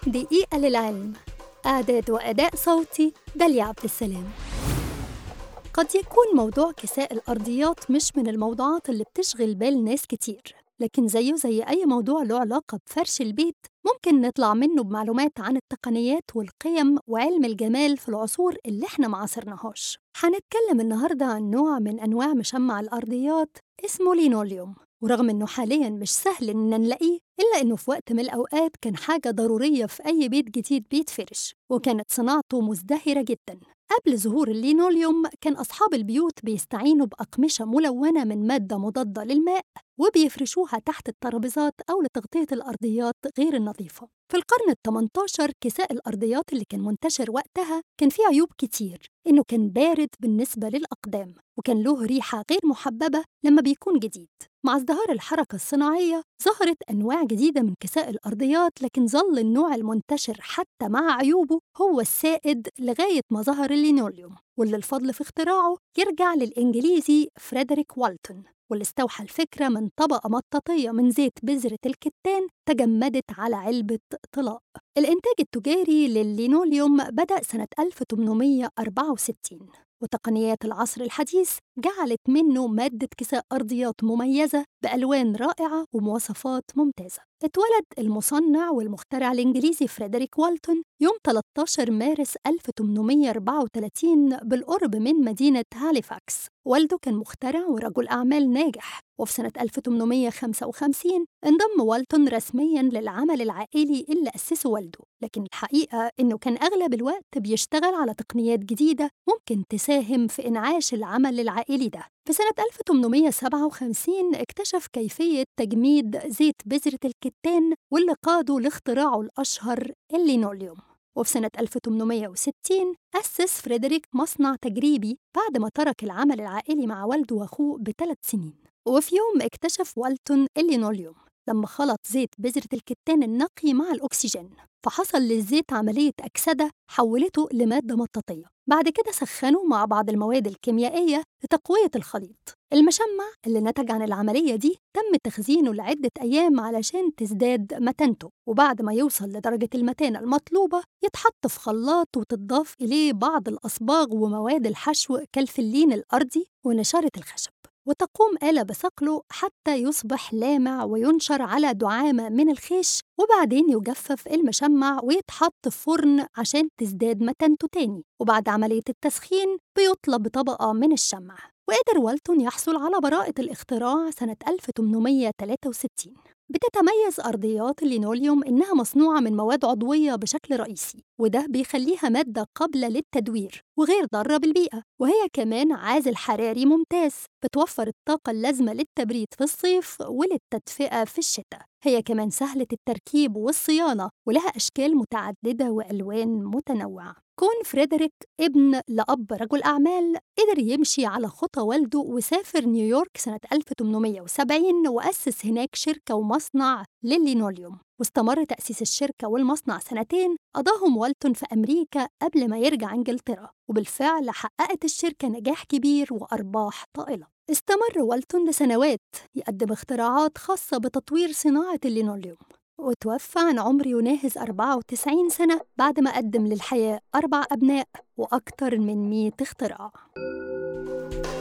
دقيقة للعلم إعداد وأداء صوتي داليا عبد السلام قد يكون موضوع كساء الأرضيات مش من الموضوعات اللي بتشغل بال ناس كتير لكن زيه زي أي موضوع له علاقة بفرش البيت ممكن نطلع منه بمعلومات عن التقنيات والقيم وعلم الجمال في العصور اللي احنا معاصرناهاش هنتكلم النهاردة عن نوع من أنواع مشمع الأرضيات اسمه لينوليوم ورغم إنه حالياً مش سهل إننا نلاقيه إلا إنه في وقت من الأوقات كان حاجة ضرورية في أي بيت جديد بيتفرش وكانت صناعته مزدهرة جداً قبل ظهور اللينوليوم كان أصحاب البيوت بيستعينوا بأقمشة ملونة من مادة مضادة للماء وبيفرشوها تحت الترابيزات أو لتغطية الأرضيات غير النظيفة في القرن ال 18 كساء الأرضيات اللي كان منتشر وقتها كان فيه عيوب كتير إنه كان بارد بالنسبة للأقدام وكان له ريحة غير محببة لما بيكون جديد مع ازدهار الحركة الصناعية ظهرت أنواع جديدة من كساء الأرضيات لكن ظل النوع المنتشر حتى مع عيوبه هو السائد لغاية ما ظهر اللينوليوم واللي الفضل في اختراعه يرجع للإنجليزي فريدريك والتون واللي استوحى الفكرة من طبقة مطاطية من زيت بذرة الكتان تجمدت على علبة طلاء الإنتاج التجاري لللينوليوم بدأ سنة 1864 وتقنيات العصر الحديث جعلت منه مادة كساء أرضيات مميزة بألوان رائعة ومواصفات ممتازة اتولد المصنع والمخترع الإنجليزي فريدريك والتون يوم 13 مارس 1834 بالقرب من مدينة هاليفاكس والده كان مخترع ورجل أعمال ناجح وفي سنة 1855 انضم والتون رسمياً للعمل العائلي اللي أسسه والده لكن الحقيقة إنه كان أغلب الوقت بيشتغل على تقنيات جديدة ممكن تساهم في إنعاش العمل العائلي ده في سنة 1857 اكتشف كيفية تجميد زيت بذرة الكتان واللي قاده لاختراعه الأشهر اللينوليوم وفي سنة 1860 أسس فريدريك مصنع تجريبي بعد ما ترك العمل العائلي مع والده وأخوه بثلاث سنين وفي يوم اكتشف والتون اللينوليوم لما خلط زيت بذرة الكتان النقي مع الأكسجين فحصل للزيت عملية أكسدة حولته لمادة مطاطية بعد كده سخنوا مع بعض المواد الكيميائية لتقوية الخليط المشمع اللي نتج عن العملية دي تم تخزينه لعدة أيام علشان تزداد متانته وبعد ما يوصل لدرجة المتانة المطلوبة يتحط في خلاط وتضاف إليه بعض الأصباغ ومواد الحشو كالفلين الأرضي ونشارة الخشب وتقوم آلة بصقله حتى يصبح لامع وينشر على دعامة من الخيش وبعدين يجفف المشمع ويتحط في فرن عشان تزداد متانته تاني وبعد عملية التسخين بيطلب طبقة من الشمع وقدر والتون يحصل على براءة الاختراع سنة 1863 بتتميز أرضيات اللينوليوم إنها مصنوعة من مواد عضوية بشكل رئيسي وده بيخليها مادة قابلة للتدوير وغير ضارة بالبيئة وهي كمان عازل حراري ممتاز بتوفر الطاقة اللازمة للتبريد في الصيف وللتدفئة في الشتاء هي كمان سهلة التركيب والصيانة ولها أشكال متعددة وألوان متنوعة كون فريدريك ابن لأب رجل أعمال قدر يمشي على خطى والده وسافر نيويورك سنة 1870 وأسس هناك شركة ومصنع لللينوليوم واستمر تأسيس الشركة والمصنع سنتين قضاهم والتون في أمريكا قبل ما يرجع إنجلترا وبالفعل حققت الشركة نجاح كبير وأرباح طائلة استمر والتون لسنوات يقدم اختراعات خاصة بتطوير صناعة اللينوليوم وتوفى عن عمر يناهز 94 سنة بعد ما قدم للحياة أربع أبناء وأكثر من 100 اختراع